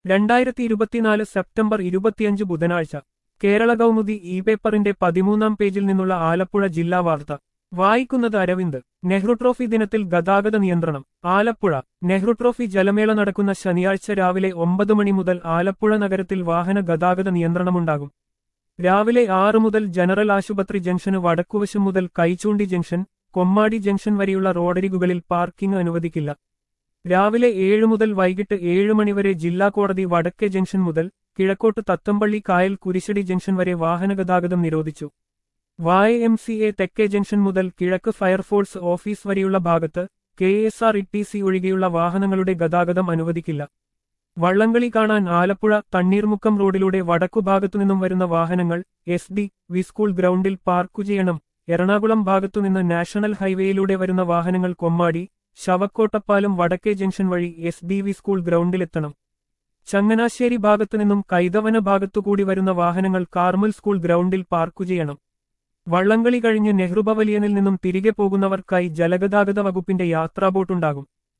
രണ്ടായിരത്തി ഇരുപത്തിനാല് സെപ്റ്റംബർ ഇരുപത്തിയഞ്ച് ബുധനാഴ്ച കേരള കൗമുദി ഇ പേപ്പറിന്റെ പതിമൂന്നാം പേജിൽ നിന്നുള്ള ആലപ്പുഴ ജില്ലാ വാർത്ത വായിക്കുന്നത് അരവിന്ദ് നെഹ്റു ട്രോഫി ദിനത്തിൽ ഗതാഗത നിയന്ത്രണം ആലപ്പുഴ നെഹ്റു ട്രോഫി ജലമേള നടക്കുന്ന ശനിയാഴ്ച രാവിലെ ഒമ്പത് മണി മുതൽ ആലപ്പുഴ നഗരത്തിൽ വാഹന ഗതാഗത നിയന്ത്രണമുണ്ടാകും രാവിലെ ആറ് മുതൽ ജനറൽ ആശുപത്രി ജംഗ്ഷന് വടക്കുവശം മുതൽ കൈച്ചൂണ്ടി ജംഗ്ഷൻ കൊമ്മാടി ജംഗ്ഷൻ വരെയുള്ള റോഡരികുകളിൽ പാർക്കിംഗ് അനുവദിക്കില്ല രാവിലെ ഏഴ് മുതൽ വൈകിട്ട് ഏഴ് മണിവരെ ജില്ലാ കോടതി വടക്കേ ജംഗ്ഷൻ മുതൽ കിഴക്കോട്ട് തത്തമ്പള്ളി കായൽ കുരിശടി ജംഗ്ഷൻ വരെ വാഹനഗതാഗതം നിരോധിച്ചു വായ എം സി എ തെക്കേ ജംഗ്ഷൻ മുതൽ കിഴക്ക് ഫയർഫോഴ്സ് ഓഫീസ് വരെയുള്ള ഭാഗത്ത് K S R E T C ഒഴികെയുള്ള വാഹനങ്ങളുടെ ഗതാഗതം അനുവദിക്കില്ല വള്ളംകളി കാണാൻ ആലപ്പുഴ തണ്ണീർമുക്കം റോഡിലൂടെ വടക്കുഭാഗത്തുനിന്നും വരുന്ന വാഹനങ്ങൾ എസ് ഡി വി സ്കൂൾ ഗ്രൗണ്ടിൽ പാർക്കു ചെയ്യണം എറണാകുളം ഭാഗത്തുനിന്ന് നാഷണൽ ഹൈവേയിലൂടെ വരുന്ന വാഹനങ്ങൾ കൊമ്മാടി ശവക്കോട്ടപ്പാലം വടക്കേ ജംഗ്ഷൻ വഴി എസ് ഡി വി സ്കൂൾ ഗ്രൗണ്ടിലെത്തണം ചങ്ങനാശ്ശേരി ഭാഗത്തുനിന്നും കൈതവന ഭാഗത്തുകൂടി വരുന്ന വാഹനങ്ങൾ കാർമൽ സ്കൂൾ ഗ്രൗണ്ടിൽ പാർക്കു ചെയ്യണം വള്ളംകളി കഴിഞ്ഞ് നെഹ്റു പവലിയനിൽ നിന്നും തിരികെ പോകുന്നവർക്കായി ജലഗതാഗത വകുപ്പിന്റെ യാത്രാ ബോട്ടുണ്ടാകും